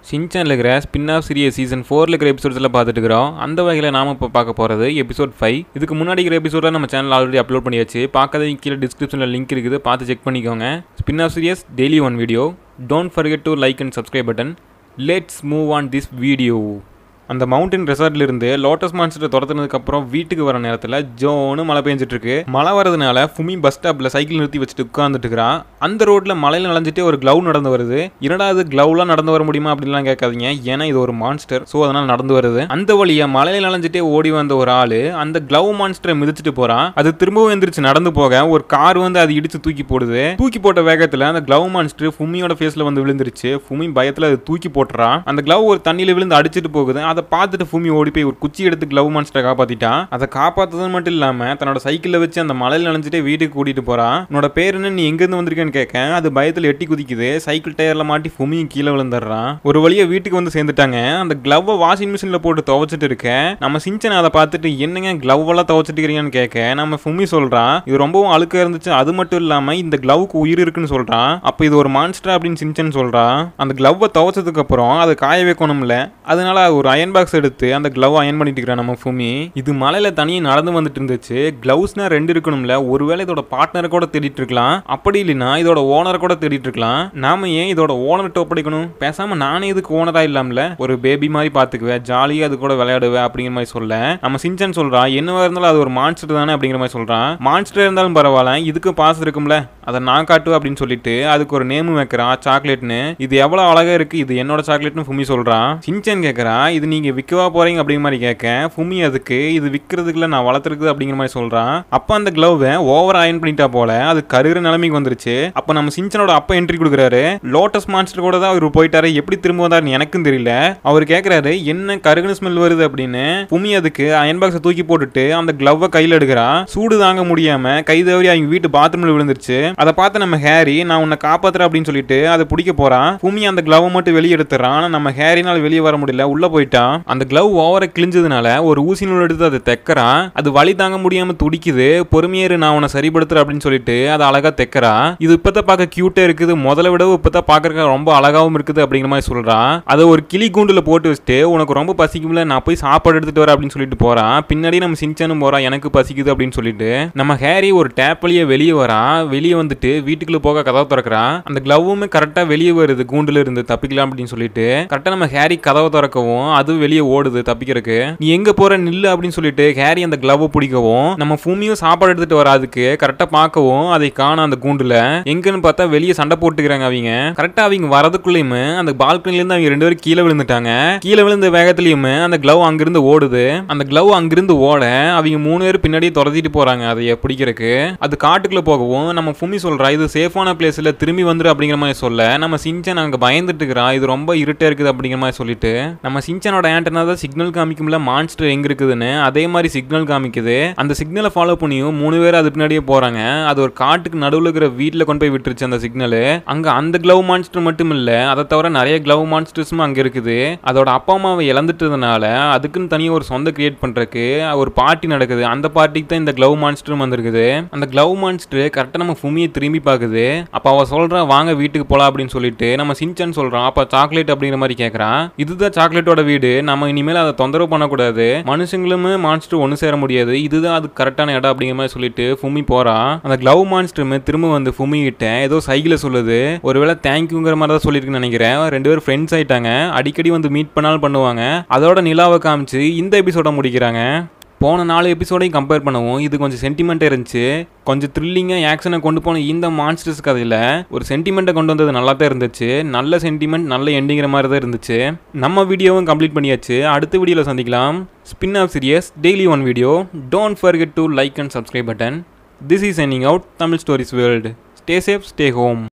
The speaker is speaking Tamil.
சின்சானில் இருக்கிற ஸ்பின் ஆஃப் சீரியஸ் சீசன் ஃபோரில் இருக்கிற எபிசோட்ஸில் பார்த்துட்டு இருக்கிறோம் அந்த வகையில் நாம இப்போ பார்க்க போகிறது எபிசோட் ஃபைவ் இதுக்கு முன்னாடி இருக்கிற எபிசோடில் நம்ம சேனல் ஆல்ரெடி அப்லோட் பண்ணியாச்சு பார்க்காதவங்க கீழே டிஸ்கிரிப்ஷனில் லிங்க் இருக்குது பார்த்து செக் பண்ணிக்கோங்க spin off series daily one video don't forget to like and subscribe button let's move on this video அந்த மவுண்டன் ரெசார்ட்ல இருந்து லோட்டஸ் மான்ஸ்டர் துரத்துனதுக்கு அப்புறம் வீட்டுக்கு வர நேரத்தில் ஜோனு மழை பெஞ்சிட்டு இருக்கு மழை வரதுனால ஃபுமி பஸ் ஸ்டாப்ல சைக்கிள் நிறுத்தி வச்சுட்டு உட்காந்துட்டு இருக்கிறான் அந்த ரோட்ல மலையில நனைஞ்சிட்டே ஒரு க்ளவ் நடந்து வருது இரண்டா அது க்ளவ்லாம் நடந்து வர முடியுமா அப்படின்லாம் கேட்காதீங்க ஏன்னா இது ஒரு மான்ஸ்டர் ஸோ அதனால நடந்து வருது அந்த வழியா மலையில நனைஞ்சிட்டே ஓடி வந்த ஒரு ஆளு அந்த க்ளவ் மான்ஸ்டரை மிதிச்சிட்டு போறான் அது திரும்பவும் எந்திரிச்சு நடந்து போக ஒரு கார் வந்து அது இடிச்சு தூக்கி போடுது தூக்கி போட்ட வேகத்துல அந்த க்ளவ் மான்ஸ்டர் ஃபுமியோட ஃபேஸ்ல வந்து விழுந்துருச்சு ஃபுமி பயத்துல அது தூக்கி போட்டுறான் அந்த க்ளவ் ஒரு தண்ணியில விழுந்து அடிச்சிட்டு போகுது அதை பார்த்துட்டு ஃபுமி ஓடி போய் ஒரு குச்சி எடுத்து க்ளவ் மான்ஸ்டரை காப்பாத்திட்டான் அதை காப்பாத்துறது மட்டும் இல்லாம தன்னோட சைக்கிள்ல வச்சு அந்த மலையில நனைஞ்சிட்டே வீட்டுக்கு கூட்டிட்டு போறான் உன்னோட பேர் என்ன நீ எங்க இருந்து வந்திருக்கேன்னு கேட்க அது பயத்துல எட்டி குதிக்குது சைக்கிள் டயர்ல மாட்டி ஃபுமியும் கீழே விழுந்துடுறான் ஒரு வழியா வீட்டுக்கு வந்து சேர்ந்துட்டாங்க அந்த க்ளவ்வை வாஷிங் மிஷின்ல போட்டு துவைச்சிட்டு இருக்கேன் நம்ம சிஞ்சன் அதை பார்த்துட்டு என்னங்க க்ளவ் எல்லாம் துவைச்சிட்டு இருக்கீங்கன்னு கேட்க நம்ம ஃபுமி சொல்றான் இது ரொம்பவும் அழுக்கா இருந்துச்சு அது மட்டும் இல்லாம இந்த க்ளவுக்கு உயிர் இருக்குன்னு சொல்றான் அப்போ இது ஒரு மான்ஸ்டர் அப்படின்னு சிஞ்சன் சொல்றான் அந்த க்ளவ்வை துவைச்சதுக்கு அப்புறம் அதை காய வைக்கணும்ல அதனால ஒரு அயன் பாக்ஸ் எடுத்து அந்த க்ளவ் அயன் பண்ணிட்டு இருக்கிறான் நம்ம ஃபுமி இது மலையில தனியாக நடந்து வந்துட்டு இருந்துச்சு க்ளவுஸ்னா ரெண்டு இருக்கணும்ல ஒருவேளை இதோட பார்ட்னரை கூட தேடிட்டு இருக்கலாம் அப்படி இல்லைன்னா இதோட ஓனரை கூட தேடிட்டு இருக்கலாம் நாம ஏன் இதோட ஓனர்கிட்ட ஒப்படைக்கணும் பேசாம நானே இதுக்கு ஓனரா இல்லாமல ஒரு பேபி மாதிரி பாத்துக்குவேன் ஜாலியா அது கூட விளையாடுவேன் அப்படிங்கிற மாதிரி சொல்ல நம்ம சிஞ்சன் சொல்றான் என்னவா இருந்தாலும் அது ஒரு மான்ஸ்டர் தானே அப்படிங்கிற மாதிரி சொல்றான் மான்ஸ்டர் இருந்தாலும் பரவாயில்ல இதுக்கு பாஸ் இருக்கும்ல அதை நான் காட்டுவேன் அப்படின்னு சொல்லிட்டு அதுக்கு ஒரு நேமும் வைக்கிறான் சாக்லேட்னு இது எவ்வளவு அழகா இருக்கு இது என்னோட சாக்லேட்னு ஃபுமி சொல்றான் சின்சன் கேட்கறான் இது நீங்க விற்கவா போறீங்க அப்படிங்கிற மாதிரி கேட்க ஃபுமி அதுக்கு இது விற்கிறதுக்குள்ள நான் வளர்த்துருக்கு அப்படிங்கிற மாதிரி சொல்றான் அப்ப அந்த க்ளவ்வை ஓவர் அயன் பண்ணிட்டா போல அது கருகிற நிலைமைக்கு வந்துருச்சு அப்ப நம்ம சின்சனோட அப்பா என்ட்ரி கொடுக்குறாரு லோட்டஸ் மான்ஸ்டர் கூட தான் அவர் போயிட்டாரு எப்படி திரும்ப வந்தாருன்னு எனக்கும் தெரியல அவர் கேட்கறாரு என்ன கருகுன ஸ்மெல் வருது அப்படின்னு ஃபுமி அதுக்கு அயன் பாக்ஸை தூக்கி போட்டுட்டு அந்த க்ளவ்வை கையில் எடுக்கிறா சூடு தாங்க முடியாம கை தவறி அவங்க வீட்டு பாத்ரூம்ல விழுந்துருச்சு அதை பார்த்து நம்ம ஹேரி நான் உன்னை காப்பாத்துறேன் அப்படின்னு சொல்லிட்டு அதை பிடிக்க போறான் ஃபுமி அந்த க்ளவ் மட்டும் வெளியே எடுத்துறான் ஆனா நம்ம ஹேரினால் வெளியே வர முடியல உள்ள போயிட்டான் அந்த க்ளவ் ஓவரை கிழிஞ்சதுனால ஒரு ஊசி நூல் எடுத்து அதை தைக்கிறான் அது வலி தாங்க முடியாம துடிக்குது பொறுமையேறு நான் உன்னை சரிப்படுத்துறேன் அப்படின்னு சொல்லிட்டு அதை அழகா தைக்கிறா இது இப்பதான் பார்க்க கியூட்டா இருக்குது முதல்ல விட இப்பதான் பார்க்கறதுக்கு ரொம்ப அழகாவும் இருக்குது அப்படிங்கிற மாதிரி சொல்றான் அதை ஒரு கிளி கூண்டுல போட்டு வச்சுட்டு உனக்கு ரொம்ப பசிக்கும்ல நான் போய் சாப்பாடு எடுத்துட்டு வரேன் அப்படின்னு சொல்லிட்டு போறான் பின்னாடி நம்ம சின்சானும் போறான் எனக்கு பசிக்குது அப்படின்னு சொல்லிட்டு நம்ம ஹேரி ஒரு டேப் வழியா வெளியே வரான் வெளியே வந்துட்டு வீட்டுக்குள்ள போக கதவை திறக்கிறான் அந்த க்ளவ்வுமே கரெக்டா வெளியே வருது கூண்டுல இருந்து தப்பிக்கலாம் அப்படின்னு சொல்லிட்டு கரெக்டா நம்ம ஹேரி கதவை திறக்கவும் அது வெளியே ஓடுது தப்பிக்கிறதுக்கு நீ எங்க போற நில்லு அப்படின்னு சொல்லிட்டு ஹேரி அந்த க்ளவ் பிடிக்கவும் நம்ம பூமியும் சாப்பாடு எடுத்துட்டு வர அதுக்கு கரெக்டா பார்க்கவும் அதை காண அந்த கூண்டுல எங்கன்னு பார்த்தா வெளியே சண்டை போட்டுக்கிறாங்க அவங்க கரெக்டா அவங்க வரதுக்குள்ளயுமே அந்த பால்கனில இருந்து அவங்க ரெண்டு பேரும் கீழே விழுந்துட்டாங்க கீழே விழுந்த வேகத்திலயுமே அந்த க்ளவ் அங்கிருந்து ஓடுது அந்த க்ளவ் அங்கிருந்து ஓட அவங்க மூணு பேர் பின்னாடியே துரத்திட்டு போறாங்க அதை பிடிக்கிறதுக்கு அது காட்டுக்குள்ள போகவும் நம்ம ஃபுமி சொல்றா இது சேஃபான பிளேஸ்ல திரும்பி வந்துரு அப்படிங்கிற மாதிரி சொல்ல நம்ம சிஞ்சன் அங்க பயந்துட்டு இருக்கிறா இது ரொம்ப இருட்டா இருக்குது அப்படிங்கிற மாதிரி சொல்லிட்டு நம்ம சிஞ்சனோட ஆண்டனா தான் சிக்னல் காமிக்கும்ல மான்ஸ்டர் எங்க இருக்குதுன்னு அதே மாதிரி சிக்னல் காமிக்குது அந்த சிக்னலை ஃபாலோ பண்ணியும் மூணு பேர் அது பின்னாடியே போறாங்க அது ஒரு காட்டுக்கு நடுவில் இருக்கிற வீட்டில் கொண்டு போய் விட்டுருச்சு அந்த சிக்னல் அங்க அந்த க்ளவ் மான்ஸ்டர் மட்டும் இல்ல அதை தவிர நிறைய க்ளவ் மான்ஸ்டர்ஸும் அங்க இருக்குது அதோட அப்பா அம்மாவை இழந்துட்டதுனால அதுக்குன்னு தனியாக ஒரு சொந்த கிரியேட் பண்றதுக்கு ஒரு பார்ட்டி நடக்குது அந்த பார்ட்டிக்கு தான் இந்த க்ளவ் மான்ஸ்டரும் வந்திருக்குது அந்த க்ளவ் மான்ஸ்டர் கரெக்டாக நம்ம ஃபுமியை திரும்பி பார்க்குது அப்போ அவ சொல்றா வாங்க வீட்டுக்கு போலாம் அப்படின்னு சொல்லிட்டு நம்ம சின்சன் சொல்றான் அப்ப சாக்லேட் அப்படிங்கிற மாதிரி கேட்கறான் இதுதான் சாக்லேட்டோட வீடு நம்ம இனிமேல் அதை தொந்தரவு பண்ணக்கூடாது மனுஷங்களுமே மான்ஸ்டர் ஒன்று சேர முடியாது இதுதான் அது கரெக்டான இடம் அப்படிங்கிற மாதிரி சொல்லிட்டு ஃபுமி போறான் அந்த க்ளவ் மான்ஸ்டருமே திரும்ப வந்து ஃபுமி கிட்ட ஏதோ சைக்கிள சொல்லுது ஒருவேளை தேங்க்யூங்கிற மாதிரி தான் சொல்லியிருக்குன்னு நினைக்கிறேன் ரெண்டு பேரும் ஃப்ரெண்ட்ஸ் ஆயிட்டாங்க அடிக்கடி வந்து மீட் பண்ணாலும் பண்ணுவாங்க அதோட நிலாவை காமிச்சு இந்த எபிசோட முடிக்கிறாங்க போன நாலு எபிசோடையும் கம்பேர் பண்ணவும் இது கொஞ்சம் சென்டிமெண்ட்டாக இருந்துச்சு கொஞ்சம் த்ரில்லிங்காக ஆக்ஷனை கொண்டு போன இந்த மான்ஸ்டர்ஸ் கதையில் ஒரு சென்டிமெண்ட்டை கொண்டு வந்தது நல்லா தான் இருந்துச்சு நல்ல சென்டிமெண்ட் நல்ல எண்டிங்கிற மாதிரி தான் இருந்துச்சு நம்ம வீடியோவும் கம்ப்ளீட் பண்ணியாச்சு அடுத்த வீடியோவில் சந்திக்கலாம் spin off series daily one video don't forget to like and subscribe button this is ending out Tamil stories world stay safe stay home